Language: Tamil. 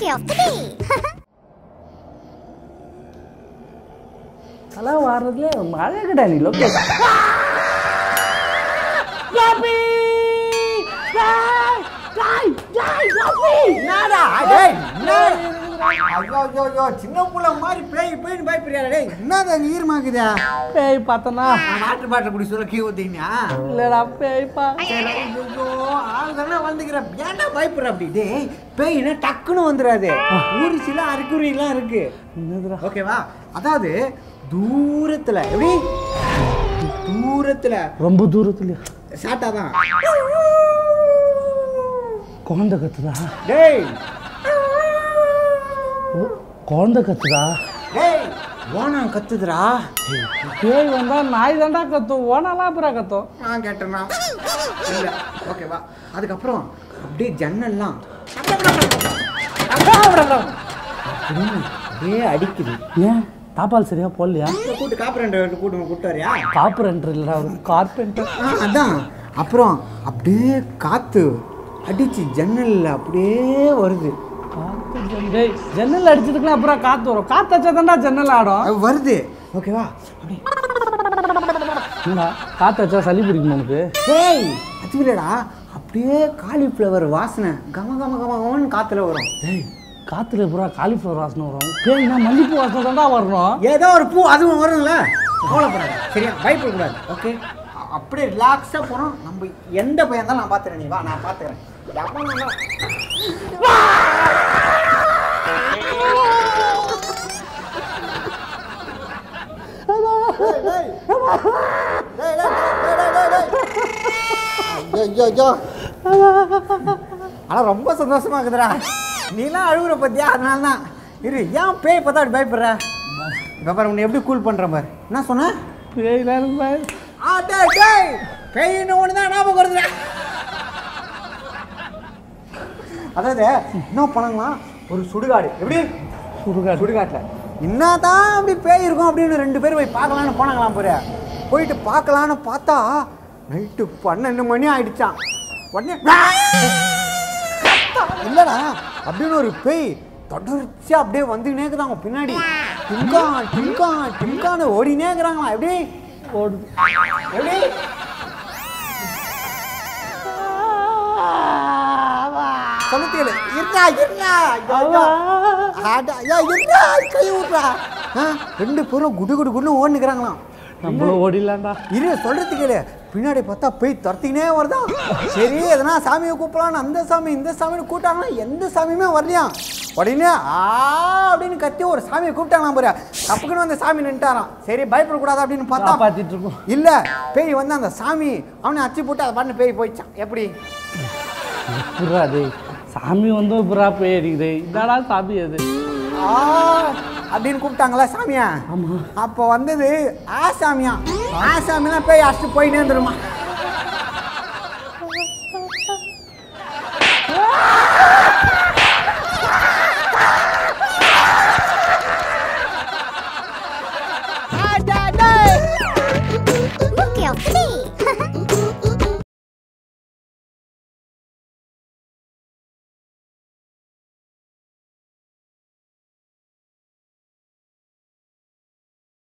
story of the day. அలా வாரதுல மழை கிடையாது நீ லொக்கேஷன் என்னடா டேய் என்ன ஐயோ ஐயோ ஐயோ சின்ன புள்ள மாதிரி பேய் பேய்னு பயப்படுறியா டேய் என்னது அங்க ஈரமாக்குதா பேய் பார்த்தனா வாட்டர் பாட்டில் குடி சொல்ல கீ ஊத்திங்கயா இல்லடா பேய்ப்பா ஐயோ ஆளுதானே வந்துக்கிற ஏன்டா பயப்படுற அப்படி டேய் பேய்னா டக்குன்னு வந்துடாது ஒரு சில அறிகுறிலாம் இருக்கு என்னதுடா ஓகேவா அதாவது தூரத்துல எப்படி தூரத்துல ரொம்ப தூரத்துலயா ஷார்ட்டா தான் குழந்தை கத்துதா டேய் ஓ, குழந்தை கத்துதா டேய் ஓனம் கத்துதுடா பேய் வந்தா நாய் தாண்டா கத்தும் ஓனாலாம் அப்புறம் கத்தும் நான் கேட்டேனா இல்ல ஓகேவா அதுக்கப்புறம் அப்படியே ஜன்னல்லாம் அப்படியே அடிக்குது ஏன் தாப்பால் சரியா போடலையா கூட்டு காப்பரண்ட் கூட்டு கூட்டு வரியா கார்பரேண்டர் இல்லடா அவர் கார்பெண்டர் ஆ, அதான் அப்புறம் அப்படியே காத்து அடிச்சு ஜன்னல்ல அப்படியே வருது காத்து ஜன்னல் டேய், ஜன்னல் அடிச்சதுக்குலாம் அப்புறம் காத்து வரும் காத்து வச்சா தாண்டா ஜன்னல் ஆடும் அது வருது ஓகேவா அப்படியே என்னடா காத்து வச்சா சளி பிடிக்கும் உனக்கு ஏய் அது இல்லடா அப்படியே காலிஃப்ளவர் வாசனை கம கம கம கமன்னு காத்துல வரும் டேய் காத்துல பூரா காலிஃப்ளவர் வாசனை வரும் பேய்னா மல்லிப்பூ வாசனை தாண்டா வரணும் ஏதோ ஒரு பூ அதுவும் வரும்ல கவலைப்படாத சரியா பயப்படக்கூடாது ஓகே அப்படியே ரிலாக்ஸாக போகிறோம் நம்ம எந்த பையன் இருந்தாலும் நான் பார்த்துறேன் நீ வா நான் பார்த்துக்கிறேன் ஆனால் ரொம்ப சந்தோஷமா இருக்குதுடா நீலாம் அழுகுற பத்தியா அதனால தான் இரு ஏன் பேய் பார்த்தா அப்படி பயப்படுற இப்போ பாரு உன்னை எப்படி கூல் பண்ணுற பாரு என்ன சொன்ன பேய்லாம் எனக்கு பயம். ஆ டேய் டேய் பேயின்னு ஒன்று தான் ஞாபகம் வருதுடா அதாவது என்ன பண்ணலாம் ஒரு சுடுகாடு எப்படி சுடுகாடு சுடுகாட்டில் என்னதான் அப்படி பேய் இருக்கும் அப்படின்னு ரெண்டு பேரும் போய் பார்க்கலான்னு போனாங்களாம் போற போயிட்டு பார்க்கலான்னு பார்த்தா நைட்டு பன்னெண்டு மணி ஆயிடுச்சான் உடனே இல்லடா அப்படின்னு ஒரு பேய் தொடர்ச்சியா அப்படியே வந்துக்கினே இருக்குதாங்க பின்னாடி டிம்கா டிம்கா டிம்கான்னு ஓடினே இருக்கிறாங்களா எப்படி ஓடுது எப்படி சொல்லுத்தீங்களே இருடா இருடா ஐயோ, அட, ஐயா, இருடா, கை விட்றா. ஆ, ரெண்டு பேரும் குடு குடு குடுன்னு ஓடுனுக்குறாங்களாம் நம்மளும் ஓடிடலாம்டா இரு சொல்றது கேளு பின்னாடி பார்த்தா போய் துரத்தினே வருதா சரி எதனா சாமியை கூப்பிடலான்னு அந்த சாமி இந்த சாமின்னு கூப்பிட்டாங்கன்னா எந்த சாமியுமே வரலையாம் உடனே ஆ அப்படின்னு கத்தி ஒரு சாமியை கூப்பிட்டாங்களாம் பாரு தப்புக்குன்னு அந்த சாமி நின்ட்டாராம் சரி பயப்படக்கூடாது அப்படின்னு பார்த்தா காப்பாத்திட்டு இருக்கோம் இல்ல பேய் வந்து அந்த சாமி அவனை அச்சு போட்டு அதை பண்ண பேய் போயிடுச்சான் எப்படி புறா டேய் சாமி வந்து புறா பேய் அடிக்குது என்னடா சாமி அது ஆ அப்படின்னு கூப்பிட்டாங்களா சாமியா ஆமா அப்போ வந்தது ஆ சாமியா ஆ சாமிலாம் பேய் அடிச்சு போயினே இருந்துருமா